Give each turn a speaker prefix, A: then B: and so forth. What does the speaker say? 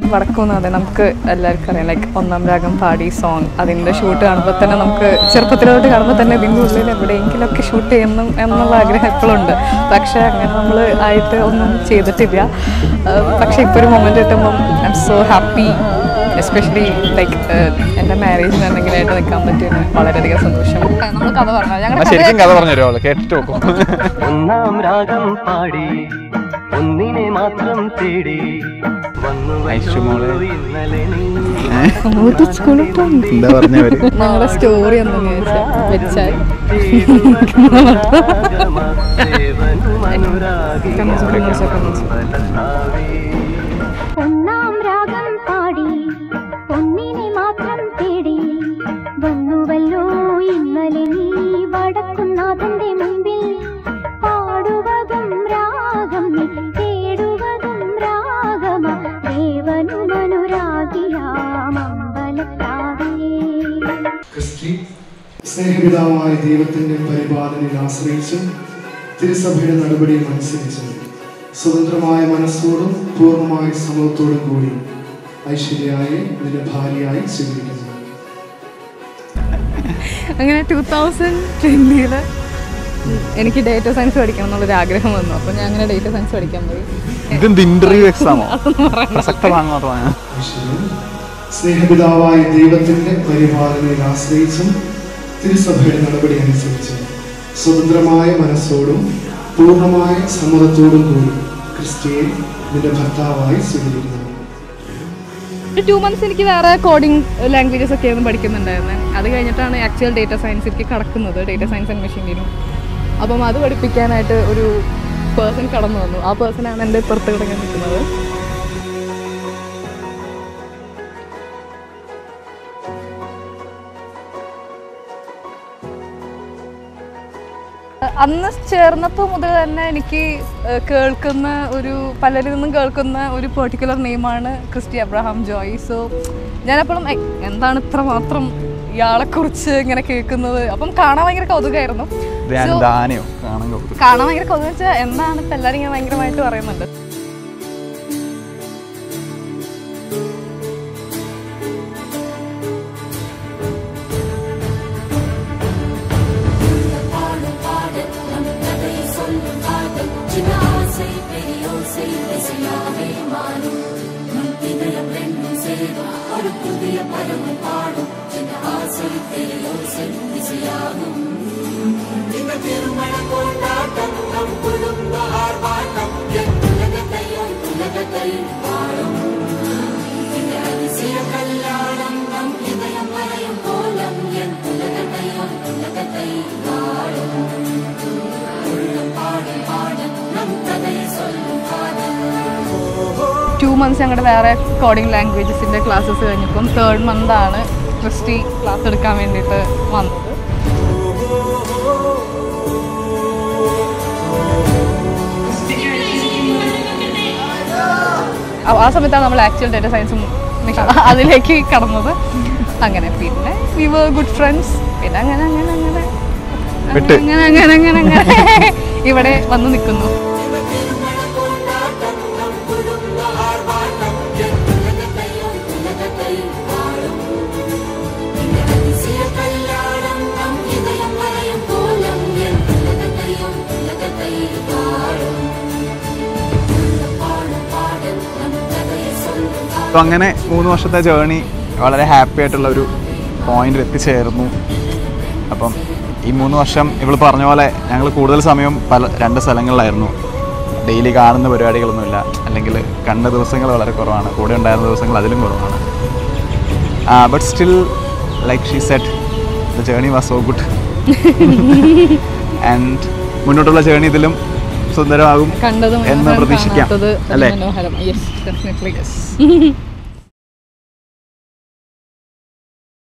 A: വടക്കുന്നാഥൻ നമുക്ക് എല്ലാവർക്കും അറിയാം ലൈക്ക് ഒന്നാം രാഗം പാടി സോങ് അതിൻ്റെ ഷൂട്ട് കാണുമ്പോൾ തന്നെ നമുക്ക് ചെറുപ്പത്തിലോട്ട് കാണുമ്പോൾ തന്നെ ഇതിൻ്റെ ഉള്ളിൽ എവിടെയെങ്കിലുമൊക്കെ ഷൂട്ട് ചെയ്യണം എന്നുള്ള ആഗ്രഹം എപ്പോഴും ഉണ്ട് പക്ഷേ അങ്ങനെ നമ്മൾ ആയിട്ട് ഒന്നും ചെയ്തിട്ടില്ല ആ, പക്ഷേ ഇപ്പോൾ ഒരു മൊമെൻ്റ് കിട്ടുമ്പം I am so happy especially like എൻ്റെ മാരേജിന് എന്തെങ്കിലുമായിട്ട് നിൽക്കാൻ പറ്റിയതിന് വളരെയധികം സന്തോഷം നമ്മൾ കഥ പറഞ്ഞു
B: എന്നാ
A: ഞങ്ങൾ
B: ശരിക്കും കഥ പറഞ്ഞു തരുമോ കേട്ടിട്ട് നോക്കും
C: ഒന്നാം രാഗം പാടി ഒന്നിനെ മാത്രം തേടി വന്നു
B: ഐഷു മോളെ.
C: ഇന്നലെ നീ
A: സ്കൂളിൽ പോകുന്നു
B: എന്താ പറഞ്ഞവര്
A: ഞങ്ങളുടെ സ്റ്റോറി എന്തെന്ന് ചോദിച്ചാൽ വെച്ചാൽ
D: ഒന്നാം രാഗം പാടി ഒന്നിനെ മാത്രം തേടി വന്നുവല്ലോ ഇന്നലെ നീ വടക്കുന്നാഥന്റെ മുമ്പിൽ പാടുവതും രാഗം നീ തേടുവതും രാഗമ ദേവനും അനുരാഗിയാമമ്പലത്താവേ
E: ക്രിസ്റ്റി സ്നേഹപിതാവായ ദൈവത്തിന്റെ പരിപാലനയിൽ ആശ്രയിച്ചും തിരുസഭയുടെ നടപടിയും അനുസരിച്ചും സ്വതന്ത്രമായ മനസ്സോടും പൂർണ്ണമായ സമൂഹത്തോടും കൂടി ഐശ്വര്യയായി നിന്റെ ഭാര്യയായി സ്വീകരിക്കുന്നു
A: അങ്ങനെ ടൂ തൗസൻഡ് ട്വൻറ്റിയിൽ എനിക്ക് ഡേറ്റ സയൻസ് പഠിക്കണം എന്നുള്ളൊരു ആഗ്രഹം വന്നു അപ്പോൾ ഞാൻ അങ്ങനെ ഡേറ്റ സയൻസ് പഠിക്കാൻ പോയി
B: ഇതെന്ത് ഇന്റർവ്യൂ എക്സാമോ പ്രസക്തമാണെന്ന് മാത്രമാണ്
E: ഐശ്വര്യം സ്നേഹപിതാവായ ദൈവത്തിന്റെ പരിപാലനയിൽ ആശ്രയിച്ചും തിരുസഭയുടെ നടപടി അനുസരിച്ചും സ്വതന്ത്രമായ മനസ്സോടും പൂർണ്ണമായ സമ്മതത്തോടും കൂടി ക്രിസ്റ്റിയെ നിന്റെ ഭർത്താവായി സ്വീകരിക്കുന്നു
A: ഒരു ടു മന്ത്സ് എനിക്ക് വേറെ കോഡിംഗ് ലാംഗ്വേജസ് ഒക്കെ ആയിരുന്നു പഠിക്കുന്നുണ്ടായിരുന്നത് അത് കഴിഞ്ഞിട്ടാണ് ആക്ച്വൽ ഡേറ്റ സയൻസിലേക്ക് കടക്കുന്നത് data science and machine learning അപ്പം അത് പഠിപ്പിക്കാനായിട്ട് ഒരു പേഴ്സൺ കടന്നു വന്നു ആ പേഴ്സണാണ് എൻ്റെ പുറത്ത് കിടക്കാൻ നിൽക്കുന്നത് അന്ന് ചേർന്നപ്പോൾ മുതൽ തന്നെ എനിക്ക് ഏഹ്, കേൾക്കുന്ന ഒരു പലരിൽ നിന്നും കേൾക്കുന്ന ഒരു പെർട്ടിക്കുലർ നെയിമാണ് ക്രിസ്റ്റി അബ്രഹാം ജോയ് സോ ഞാനെപ്പോഴും "ഏയ്, എന്താണ് ഇത്ര മാത്രം ഇയാളെക്കുറിച്ച് ഇങ്ങനെ കേൾക്കുന്നത് അപ്പം കാണാൻ ഭയങ്കര കൗതുകമായിരുന്നു
B: ഇത് ഞാൻ
A: So,
B: ദാനയോ കാണാൻ കൗതുകം.
A: കാണാൻ ഭയങ്കര കൗതുകം വെച്ചാൽ എന്താണ് ഇപ്പം എല്ലാവരും ഇങ്ങനെ ഭയങ്കരമായിട്ട് പറയുന്നുണ്ട് ടു മന്ത്സ് ഞങ്ങളുടെ വേറെ കോഡിംഗ് ലാംഗ്വേജസിൻ്റെ ക്ലാസ്സസ് കഴിഞ്ഞപ്പം തേർഡ് മന്താണ് ക്രിസ്റ്റി ക്ലാസ് എടുക്കാൻ വേണ്ടിയിട്ട് വന്നത് ആ- ആ സമയത്താണ് നമ്മൾ ആക്ച്വൽ ഡേറ്റ സയൻസും അതിലേക്ക് കടന്നത് അങ്ങനെ പിന്നെ വി വർ ഗുഡ് ഫ്രണ്ട്സ് പിന്നെ അങ്ങനെ അങ്ങനെ അങ്ങനെ
B: വിട്ട്.
A: അങ്ങനെ അങ്ങനെ അങ്ങനെ അങ്ങനെ ഇവിടെ വന്ന് നിൽക്കുന്നു
B: അപ്പോൾ അങ്ങനെ മൂന്ന് വർഷത്തെ ജേണി വളരെ ഹാപ്പി ആയിട്ടുള്ള ഒരു പോയിന്റിൽ എത്തിച്ചേർന്നു അപ്പം ഈ മൂന്ന് വർഷം ഇവൾ പറഞ്ഞ പോലെ ഞങ്ങൾ കൂടുതൽ സമയം പല രണ്ട് സ്ഥലങ്ങളിലായിരുന്നു ഡെയിലി കാണുന്ന പരിപാടികളൊന്നുമില്ല അല്ലെങ്കിൽ കണ്ട ദിവസങ്ങൾ വളരെ കുറവാണ് കൂടെ ഉണ്ടായിരുന്ന ദിവസങ്ങൾ അതിലും കുറവാണ് but still like she set the journey was so good and മുന്നോട്ടുള്ള ജേണി ഇതിലും സുന്ദരമാകും
A: കണ്ടത്
B: എന്ന്
A: മനോഹരം
B: പ്രതീക്ഷിക്കാം
A: കാണാത്തത്
B: അല്ലേ
A: മനോഹരം യെസ് ഡെഫിനറ്റ്ലി